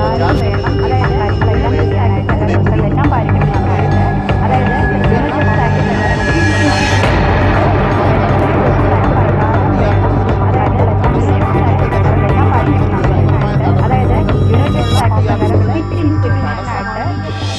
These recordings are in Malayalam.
പ്രകാരം വേണം ഈ കാര്യങ്ങളെല്ലാം ചെയ്യാനായിട്ട് അല്ലെങ്കിൽ എല്ലാം പാലിക്കണമെന്നാണ് അതായത് യൂണിവേഴ്സ് ആക്ട് അതായത് യൂണിവേഴ്സ് ആക്ട് പ്രകാരം ഫിറ്റ് ഇൻസ്റ്റിറ്റ്യൂഷനായിട്ട്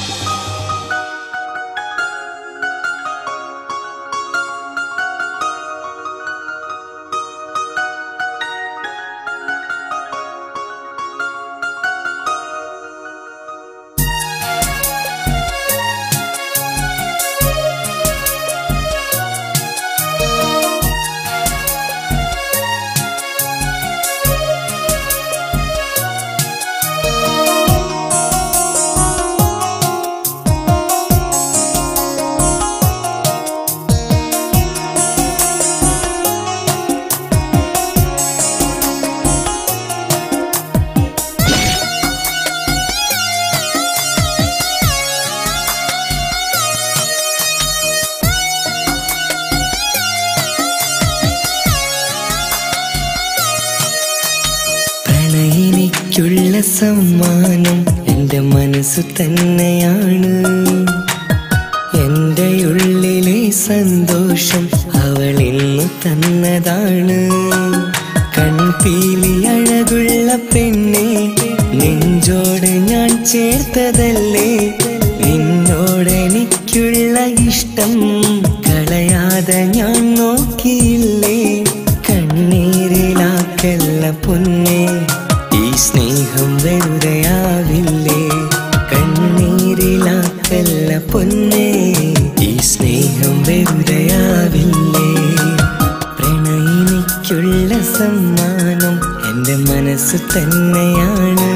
പ്രണയിനിക്കുള്ള സമ്മാനം എൻ്റെ മനസ്സു തന്നെയാണ് എൻ്റെ ഉള്ളിലെ സന്തോഷം അവൾ ഇന്നു തന്നതാണ് കൺപീലി അഴകുള്ള പെണ്ണെ നെഞ്ചോട് ഞാൻ ചേർത്തതല്ലേ നിന്നോടെനിക്കുള്ള ഇഷ്ടം കളയാതെ ഞാൻ നോക്കിയില്ലേ കണ്ണീരിലാക്കല്ല പൊന്നെ ഈ സ്നേഹം വെറുതെയാവില്ലേ കണ്ണീരിലാക്കല്ല പൊന്നെ ഈ സ്നേഹം വെറുതെയാവില്ലേ പ്രണയിനിക്കുള്ള സമ്മാനം എൻ്റെ മനസ്സ് തന്നെയാണ്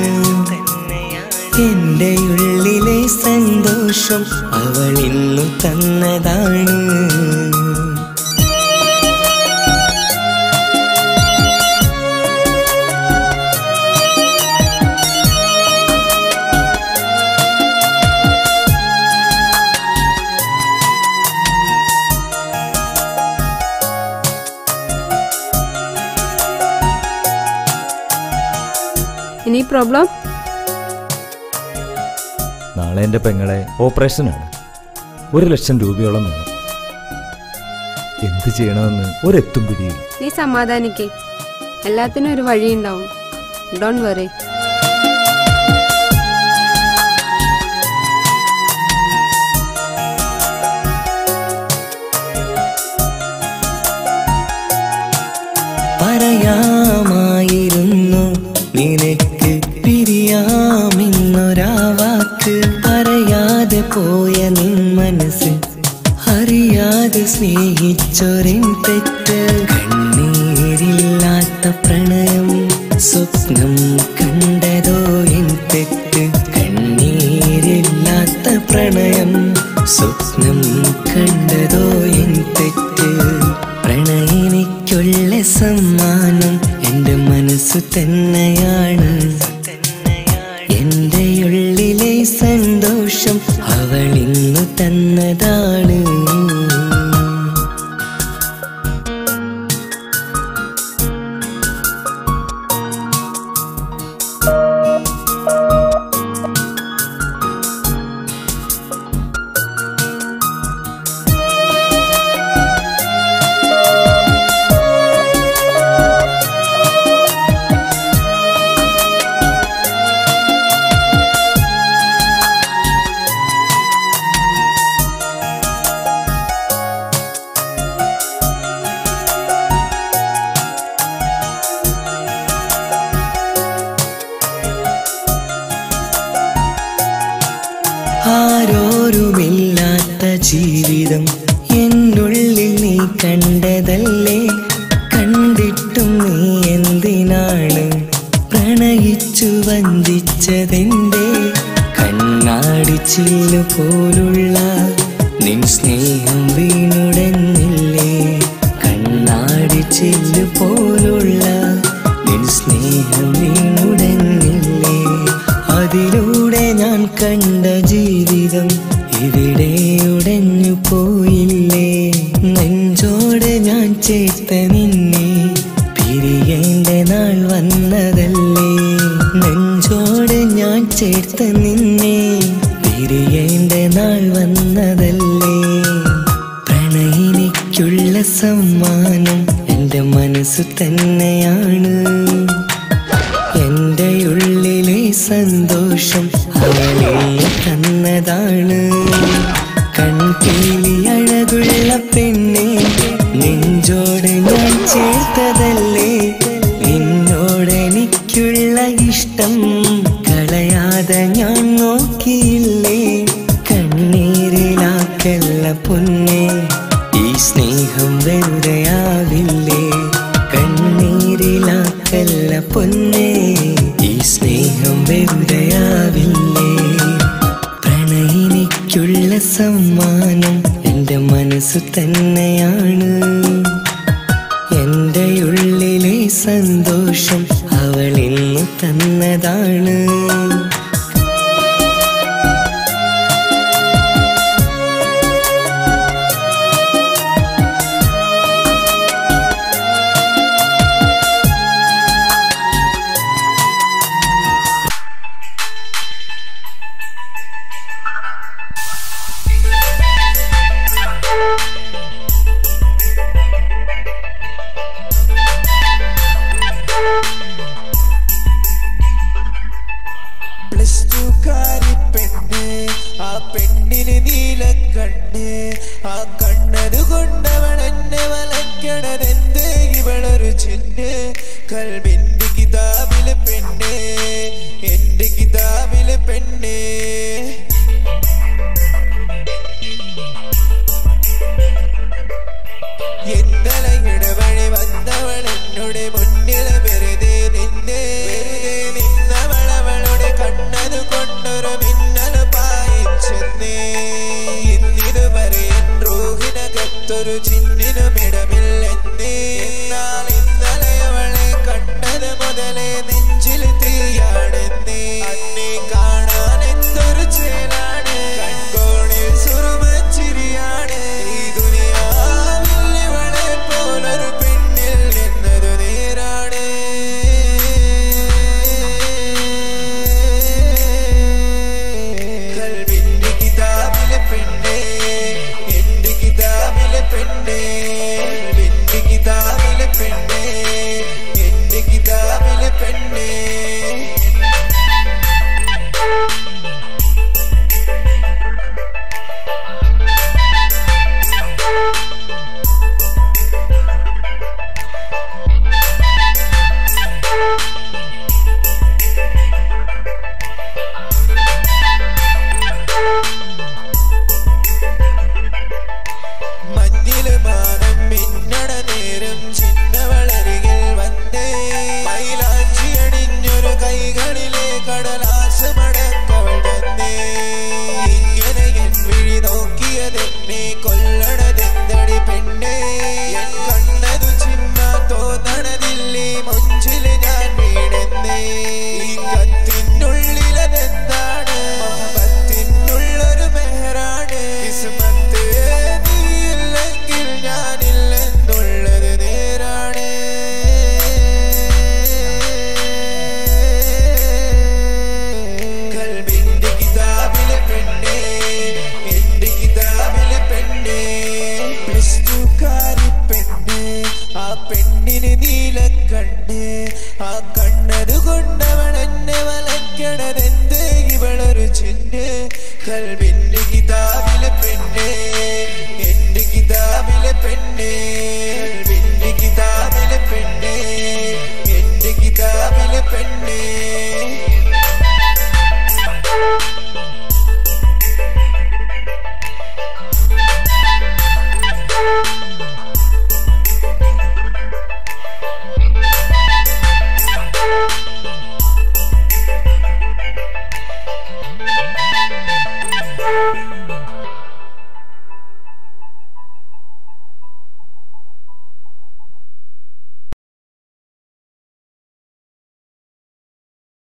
എൻ്റെ ഉള്ളിലെ സന്തോഷം അവൾ ഇന്നു തന്നതാണ് ഇനി പ്രോബ്ലം നാളെ എൻ്റെ പെങ്ങളെ ഓപ്പറേഷനാണ് ഒരു ലക്ഷം രൂപയോളം വേണം എന്ത് ചെയ്യണമെന്ന് ഒരെത്തും പിടിയില്ല നീ സമാധാനിക്കേ എല്ലാത്തിനും ഒരു വഴിയുണ്ടാവും ഡോൺ വെറി പറയാമായിരുന്നു നിനക്ക് പിരിയാമെന്നൊരാ വാക്ക് പറയാതെ പോയ നിൻ മനസ്സ് അറിയാതെ സ്നേഹിച്ചൊരിൻ തെറ്റ് കണ്ണീരില്ലാത്ത പ്രണയം സ്വപ്നം കണ്ടതോ എൻ തെറ്റ് കണ്ണീരില്ലാത്ത പ്രണയം സ്വപ്നം കണ്ടതോ എൻ തെറ്റ് പ്രണയിനിക്കുള്ള സമ്മാനം എൻ്റെ മനസ്സു തന്നെയാണ് എൻ്റെ ഉള്ളിലെ സന്തോഷം അവൾ ഇന്നു തന്നതാണ് ആരോരുമില്ലാത്ത ജീവിതം എന്നുള്ളിൽ നീ കണ്ടതല്ലേ കണ്ടിട്ടും നീ എന്തിനാണ് പ്രണയിച്ചു വഞ്ചിച്ചതെന്റെ കണ്ണാടിച്ചില്ലു പോലുള്ള നിൻ സ്നേഹം വീണുടഞ്ഞില്ലേ കണ്ണാടിച്ചില്ലു പോലുള്ള നിൻ സ്നേഹം വീണുടഞ്ഞില്ലേ അതിലൂടെ ഞാൻ കണ്ട ജീവിതം ഇവിടെ ഉടഞ്ഞു പോയില്ലേ നെഞ്ചോട് ഞാൻ ചേർത്ത നിന്നെ പിരിയേണ്ട നാൾ വന്നതല്ലേ നെഞ്ചോട് ഞാൻ ഞാൻ ചേർത്ത നിന്നെ പിരിയേണ്ട നാൾ വന്നതല്ലേ പ്രണയിനിക്കുള്ള സമ്മാനം എൻ്റെ മനസ്സ് തന്നെയാണ് എൻ്റെ ഉള്ളിലെ സന്തോഷം അവളെ തന്നതാണ് കൺപീലി അഴകുള്ള പെണ്ണെ നെഞ്ചോട് ഞാൻ ചേർത്തതല്ലേ നിന്നോടെനിക്കുള്ള ഇഷ്ടം കളയാതെ ഞാൻ നോക്കിയില്ലേ കണ്ണീരിലാക്കല്ല പൊന്നെ ഈ സ്നേഹം വെറുതെയാവില്ലേ കണ്ണീരിലാക്കല്ല പൊന്നെ ഈ സ്നേഹം വെറുതെയാവില്ലേ പ്രണയിനിക്കുള്ള സമ്മാനം എൻ്റെ മനസ്സ് തന്നെയാണ് എൻ്റെ ഉള്ളിലെ സന്തോഷം അവൾ ഇന്ന് തന്നതാണ് പ്ലസ് ടു കാരി പെണ്ണ് ആ പെണ്ണിന് നീല കണ്ണ് ആ കണ്ണത് കൊണ്ടവൾ എന്നെ വലക്കണതെന്ത് ഇവളൊരു ചിന്ന് കൽബിന്റെ കിതാബിലെ പെണ്ണ് എന്റെ കിതാബിലെ പെണ്ണ് ഇന്നലെ ഇടവഴി വന്നവൾ എന്നോട് മുന്നിൽ വെറുതെ നിന്നെ വെറുതെ നിന്നവളവളുടെ കണ്ണത് കൊണ്ടൊരു മിന്നൽ പായിച്ചെന്നേ ഇന്നിതുവരെ എൻ റൂഹിനകത്തൊരു ചിന്നിനും ഇടമില്ലെന്നേ എന്നാൽ ഇന്നലെ അവളെ കണ്ടത് മുതലേ നെഞ്ചിൽ തീയാടെന്നേ അന്നെ കാണാൻ എന്തൊരു ചേലാണ് കൺകോണിൽ സുറുമച്ചിരിയാണ് ഈ ദുനിയാവിൽ ഇവളെ പോലൊരു പെണ്ണിൽ നിന്നതു നേരാണ് കൽവിന്റെ കിതാബിലെ പെണ്ണേ എന്റെ കിതാബിലെ പെണ്ണേ കൽവിന്റെ കിതാബിലെ പെണ്ണേ എന്റെ കിതാബിലെ പെണ്ണേ മഞ്ഞില് മാനം മിന്നണ നേരം ചിന്നവളരികിൽ വന്നേ മൈലാഞ്ചി അണിഞ്ഞൊരു കൈകളിലെ കടലാസമടക്കവൾ തന്നേ ഇങ്ങനെ എൻ വിഴി നോക്കിയതെന്നെ കൊല്ലണതെന്തടി പെണ്ണേ എൻ കണ്ണതു ചിന്ന തോന്നണതില്ലേ മൊഞ്ചില് ഞാൻ വീണെന്നേ ഈ കത്തിനുള്ളിലതെന്താണ് മഹബത്തിനുള്ളൊരു മെഹറാണ് കിസ്മത്ത് നീയില്ലെങ്കിൽ ഞാനില്ലെന്നുള്ളത് നേരാണ് കൽബിന്റെ കിതാബിലെ പെണ്ണേ എന്റെ കിതാബിലെ പെണ്ണേ പ്ലസ് ടു കാരി പെണ്ണേ ആ പെണ്ണിന് നീല കണ്ണ് ആ കണ്ണത് കൊണ്ടവൾ എന്നെ വലക്കണതെന്ത് ഇവളൊരു ചിന്ന് കൽബിന്റെ കിതാബിലെ പെണ്ണേ എന്റെ കിതാബിലെ പെണ്ണേ കൽബിന്റെ കിതാബിലെ പെണ്ണേ